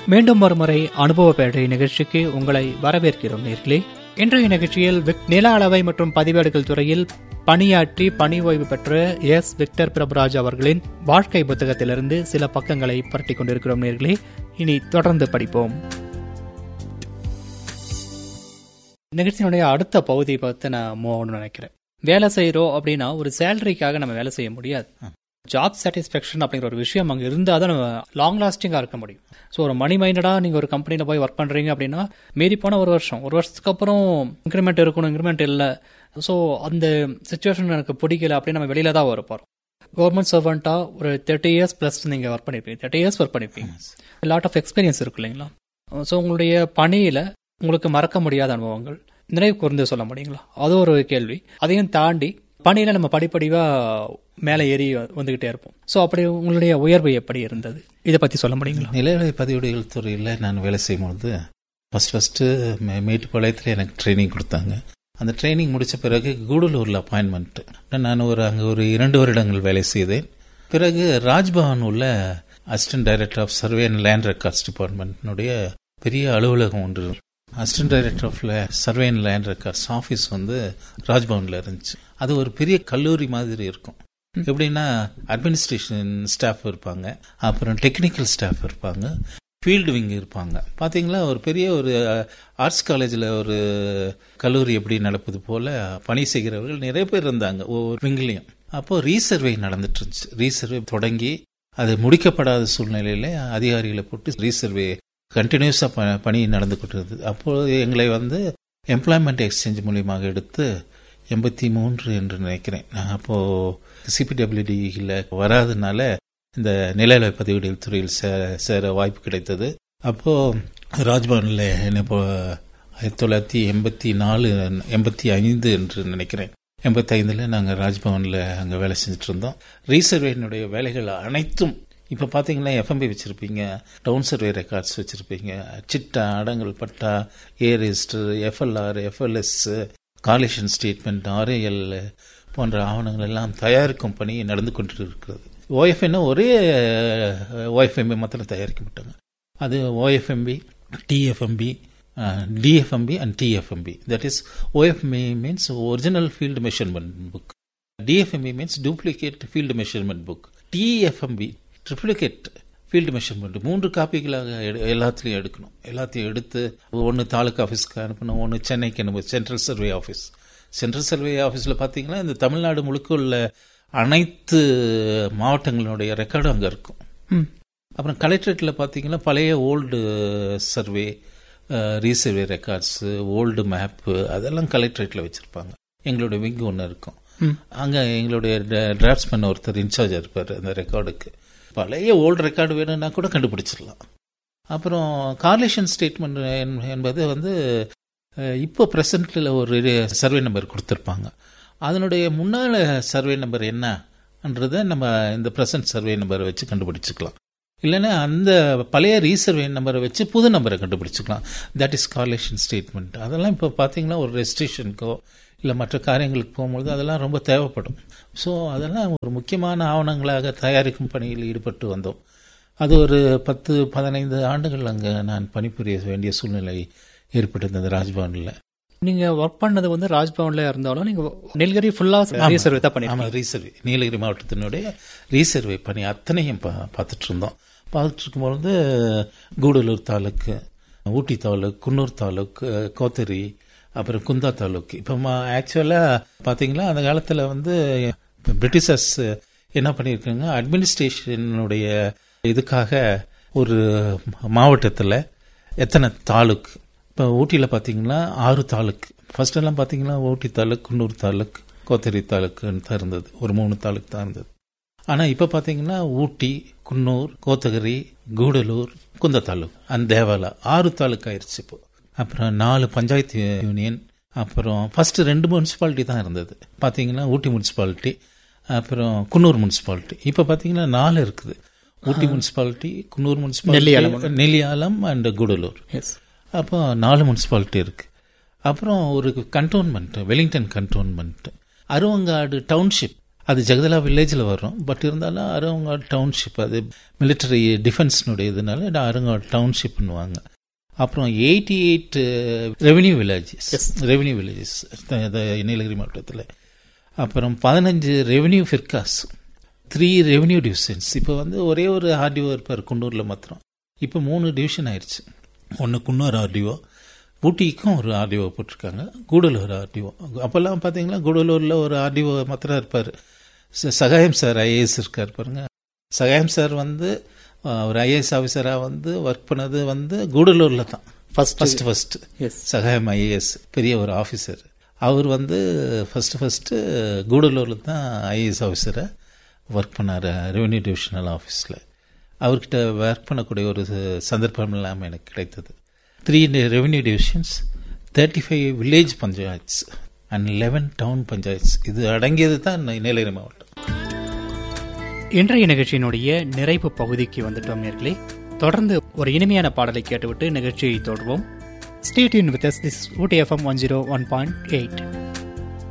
மீண்டும் ஒருமுறை அனுபவ பேட்டை நிகழ்ச்சிக்கு உங்களை வரவேற்கிறோம் நேர்களே இன்றைய நிகழ்ச்சியில் விக்- நில அளவை மற்றும் பதிவேடுகள் துறையில் பணியாற்றி பணி ஓய்வு பெற்ற எஸ் விக்டர் பிரபுராஜ் அவர்களின் வாழ்க்கை புத்தகத்திலிருந்து சில பக்கங்களை புரட்டிக் கொண்டிருக்கிறோம் நேர்களே இனி தொடர்ந்து படிப்போம் நிகழ்ச்சியினுடைய அடுத்த பகுதியை பார்த்து நான் மூவ் நினைக்கிறேன் வேலை செய்கிறோம் அப்படின்னா ஒரு சேலரிக்காக நம்ம வேலை செய்ய முடியாது ஜாப் சாட்டிஸ்ஃபேக்ஷன் அப்படிங்கிற ஒரு விஷயம் அங்கே இருந்தால் தான் நம்ம லாங் லாஸ்டிங்காக இருக்க முடியும் ஸோ ஒரு மணி மைண்டடாக நீங்கள் ஒரு கம்பெனியில் போய் ஒர்க் பண்ணுறீங்க அப்படின்னா மீறி போன ஒரு வருஷம் ஒரு வருஷத்துக்கு அப்புறம் இன்க்ரிமெண்ட் இருக்கணும் இன்க்ரிமெண்ட் இல்லை ஸோ அந்த சுச்சுவேஷன் எனக்கு பிடிக்கல அப்படின்னு நம்ம வெளியில தான் வரப்போகிறோம் கவர்மெண்ட் சர்வெண்ட்டாக ஒரு தேர்ட்டி இயர்ஸ் ப்ளஸ் நீங்கள் ஒர்க் பண்ணியிருப்பீங்க தேர்ட்டி இயர்ஸ் ஒர்க் பண்ணியிருப்பீங்க லாட் ஆஃப் எக்ஸ்பீரியன்ஸ் இருக்கு இல்லைங்களா ஸோ உங்களுடைய பணியில் உங்களுக்கு மறக்க முடியாத அனுபவங்கள் நினைவு கூர்ந்து சொல்ல முடியுங்களா அது ஒரு கேள்வி அதையும் தாண்டி பணியில நம்ம படிப்படிவா மேலே ஏறி வந்துகிட்டே இருப்போம் ஸோ அப்படி உங்களுடைய உயர்வு எப்படி இருந்தது இதை பத்தி சொல்ல முடியுங்களா நிலவலை பதிவுடைகள் துறையில் நான் வேலை செய்யும்போது ஃபஸ்ட் ஃபஸ்ட்டு மேட்டுப்பாளையத்தில் எனக்கு ட்ரைனிங் கொடுத்தாங்க அந்த ட்ரைனிங் முடித்த பிறகு கூடலூரில் அப்பாயின்மெண்ட் நான் ஒரு அங்கே ஒரு இரண்டு வருடங்கள் வேலை செய்தேன் பிறகு ராஜ்பவன் உள்ள assistant director of survey and land records டிபார்ட்மெண்ட்னுடைய பெரிய அலுவலகம் ஒன்று assistant director of survey and land records office வந்து ராஜ்பவனில் இருந்துச்சு அது ஒரு பெரிய கல்லூரி மாதிரி இருக்கும் எப்படின்னா அட்மினிஸ்ட்ரேஷன் ஸ்டாஃப் இருப்பாங்க அப்புறம் டெக்னிக்கல் ஸ்டாஃப் இருப்பாங்க ஃபீல்டு விங் இருப்பாங்க பாத்தீங்களா ஒரு பெரிய ஒரு ஆர்ட்ஸ் காலேஜில் ஒரு கல்லூரி எப்படி நடப்பது போல பணி செய்கிறவர்கள் நிறைய பேர் இருந்தாங்க ஒவ்வொரு விங்லையும் அப்போ ரீசர்வே நடந்துட்டு இருந்துச்சு ரீசர்வே தொடங்கி அது முடிக்கப்படாத சூழ்நிலையில அதிகாரிகளை போட்டு ரீசர்வே கண்டினியூஸா ப- பணி நடந்து கொண்டிருந்தது அப்போது எங்களை வந்து எம்ப்ளாய்மெண்ட் எக்ஸ்சேஞ்ச் மூலியமாக எடுத்து எண்பத்தி மூன்று என்று நினைக்கிறேன் நான் அப்போ சிபிடபிள்யூடியில் வராதனால இந்த நிலநல பதிவுகள் துறையில் சே- சேர வாய்ப்பு கிடைத்தது அப்போ ராஜ்பவனில் என்ன இப்போ ஆயிரத்தி தொள்ளாயிரத்தி எண்பத்தி நாலு எண்பத்தி ஐந்து என்று நினைக்கிறேன் எண்பத்தி ஐந்துல நாங்கள் ராஜ்பவனில் அங்கே வேலை செஞ்சுட்டு இருந்தோம் ரீசர்வேனுடைய வேலைகள் அனைத்தும் இப்போ பார்த்தீங்கன்னா எஃப்எம்பி வச்சிருப்பீங்க டவுன் சர்வே ரெக்கார்ட்ஸ் வச்சிருப்பீங்க சிட்டா அடங்கல் patta A register FLR FLS correlation statement RAL போன்ற ஆவணங்கள் எல்லாம் தயாரிக்கும் பணி நடந்து கொண்டு இருக்கிறது ஓஎஃப்என்னா ஒரே ஓஎஃப்எம்பி மாத்திரம் தயாரிக்க மாட்டாங்க அது OFMB DFMB DFMB and DFMB that is OFMB means original field measurement book DFMB means duplicate field measurement book DFMB triplicate field measurement மூன்று காப்பிகளாக எடு- எல்லாத்துலையும் எடுக்கணும் எல்லாத்தையும் எடுத்து ஒன்று தாலுக்கா ஆஃபீஸ்க்கு அனுப்பணும் ஒன்று சென்னைக்கு அனுப்பணும் central survey office central survey ஆஃபீஸில் பார்த்தீங்கன்னா இந்த தமிழ்நாடு முழுக்க உள்ள அனைத்து மாவட்டங்களுடைய ரெக்கார்டும் அங்கே இருக்கும் ம். அப்புறம் கலெக்டரேட்டில் பார்த்தீங்கன்னா பழைய old survey resurvey records old map அதெல்லாம் கலெக்டரேட்டில் வச்சுருப்பாங்க எங்களுடைய விங் ஒன்று இருக்கும் ம். அங்கே எங்களுடைய டிராஃப்ட்ஸ்மேன் ஒருத்தர் இன்சார்ஜ் இருப்பார் அந்த ரெக்கார்டுக்கு பழைய ஓல்டு ரெக்கார்டு வேணும்னா கூட கண்டுபிடிச்சிடலாம் அப்புறம் கார்லேஷன் ஸ்டேட்மெண்ட் என்பது வந்து அஹ், இப்போ ப்ரெசண்ட்டில் ஒரு சர்வே நம்பர் கொடுத்துருப்பாங்க அதனுடைய முன்னால சர்வே நம்பர் என்னன்றதை நம்ம இந்த ப்ரெசன்ட் சர்வே நம்பரை வச்சு கண்டுபிடிச்சிக்கலாம் இல்லைன்னா அந்த பழைய ரீசர்வே நம்பரை வச்சு புது நம்பரை கண்டுபிடிச்சிக்கலாம் தட் இஸ் கார்லேஷன் ஸ்டேட்மெண்ட் அதெல்லாம் இப்போ பார்த்தீங்கன்னா ஒரு ரெஜிஸ்ட்ரேஷனுக்கோ இல்லை மற்ற காரியங்களுக்கு போகும்பொழுது அதெல்லாம் ரொம்ப தேவைப்படும் ஸோ அதெல்லாம் ஒரு முக்கியமான ஆவணங்களாக தயாரிக்கும் பணியில் ஈடுபட்டு வந்தோம் அது ஒரு பத்து பதினைந்து ஆண்டுகள் அங்கே நான் பணிபுரிய வேண்டிய சூழ்நிலை ஏற்பட்டிருந்தது ராஜ்பவனில் நீங்க ஒர்க் பண்ணது வந்து ராஜ்பவன்ல இருந்தாலும் நீங்க நீலகிரி ஃபுல்லா ரீசர்வே தான் பண்ணி ஆமாம் ரீசர்வே நீலகிரி மாவட்டத்தினுடைய ரீசர்வே பணி அத்தனையும் பா பார்த்துட்டு இருந்தோம் பார்த்துட்டு இருக்கும்பொழுது கூடலூர் தாலுக்கு ஊட்டி தாலுக் குன்னூர் தாலுக் கோத்தரி அப்புறம் குந்தா தாலுக் இப்போ ஆக்சுவலாக பார்த்தீங்களா அந்த காலத்தில் வந்து பிரிட்டிஷர்ஸ் என்ன பண்ணியிருக்காங்க அட்மினிஸ்ட்ரேஷனுடைய இதுக்காக ஒரு மாவட்டத்தில் எத்தனை தாலுக் இப்போ ஊட்டியில் பார்த்தீங்கன்னா ஆறு தாலுக் ஃபர்ஸ்ட் எல்லாம் பார்த்தீங்கன்னா ஊட்டி தாலுக் குன்னூர் தாலுக் கோத்தரி தாலுக்குன்னு தான் இருந்தது ஒரு மூணு தாலுக் தான் இருந்தது ஆனால் இப்போ பார்த்தீங்கன்னா ஊட்டி குன்னூர் கோத்தகிரி கூடலூர் குந்த தாலுக் அண்ட் தேவாலா ஆறு தாலுக் ஆயிடுச்சு இப்போ அப்புறம் நாலு பஞ்சாயத்து யூனியன் அப்புறம் ஃபர்ஸ்ட் ரெண்டு முனிசிபாலிட்டி தான் இருந்தது பார்த்தீங்கன்னா ஊட்டி முனிசிபாலிட்டி அப்புறம் குன்னூர் முனிசிபாலிட்டி இப்போ பார்த்தீங்கன்னா நாலு இருக்குது Ooty municipality Coonoor municipality Nelliyalam and Gudalur yes அப்போ நாலு முனிசிபாலிட்டி இருக்கு அப்புறம் ஒரு cantonment Wellington cantonment Aruvankadu township அது ஜெகதலா வில்லேஜில் வரும் பட் இருந்தாலும் அருங்காடு டவுன்ஷிப் அது மிலிட்டரி டிஃபென்ஸ்னுடைய இதனால அருங்காடு டவுன்ஷிப் பண்ணுவாங்க அப்புறம் eighty eight revenue villages revenue villages Nilgiri மாவட்டத்தில் அப்புறம் பதினஞ்சு revenue firkas three revenue divisions இப்போ வந்து ஒரே ஒரு ஆர்டிஓ இருப்பார் குன்னூரில் மாத்திரம் இப்போ மூணு டிவிஷன் ஆயிடுச்சு ஒன்று குன்னூர் ஆர்டிஓ ஊட்டிக்கும் ஒரு ஆர்டிஓ போட்டிருக்காங்க கூடலூர் ஆர்டிஓ அப்போல்லாம் பார்த்தீங்கன்னா கூடலூரில் ஒரு ஆர்டிஓ மாத்திரம் இருப்பார் சகாயம் சார் ஐஏஎஸ் இருக்கார் பாருங்க சகாயம் சார் வந்து ஒரு ஐஏஎஸ் ஆஃபீஸராக வந்து ஒர்க் பண்ணது வந்து கூடலூரில் தான் first first first S Sagayam IAS பெரிய ஒரு ஆஃபீஸர் அவர் வந்து ஃபர்ஸ்ட் ஃபர்ஸ்ட் கூடலூரில் தான் ஐஏஎஸ் ஆஃபீஸராக ஒர்க் பண்ணார் ரெவென்யூ டிவிஷனல் ஆஃபீஸில் அவர்கிட்ட ஒர்க் பண்ணக்கூடிய ஒரு சந்தர்ப்பம் இல்லாமல் எனக்கு கிடைத்தது three revenue divisions thirty five village panchayats and eleven town panchayats இது அடங்கியது தான் நீலகிரி மாவட்டம் இன்றைய நிகழ்ச்சியினுடைய நிறைவு பகுதிக்கு வந்துட்டோம் நேர்களே தொடர்ந்து ஒரு இனிமையான பாடலை கேட்டுவிட்டு நிகழ்ச்சியை தொடர்வோம் ஸ்டேட் யூன் with this Ooty FM one zero one point eight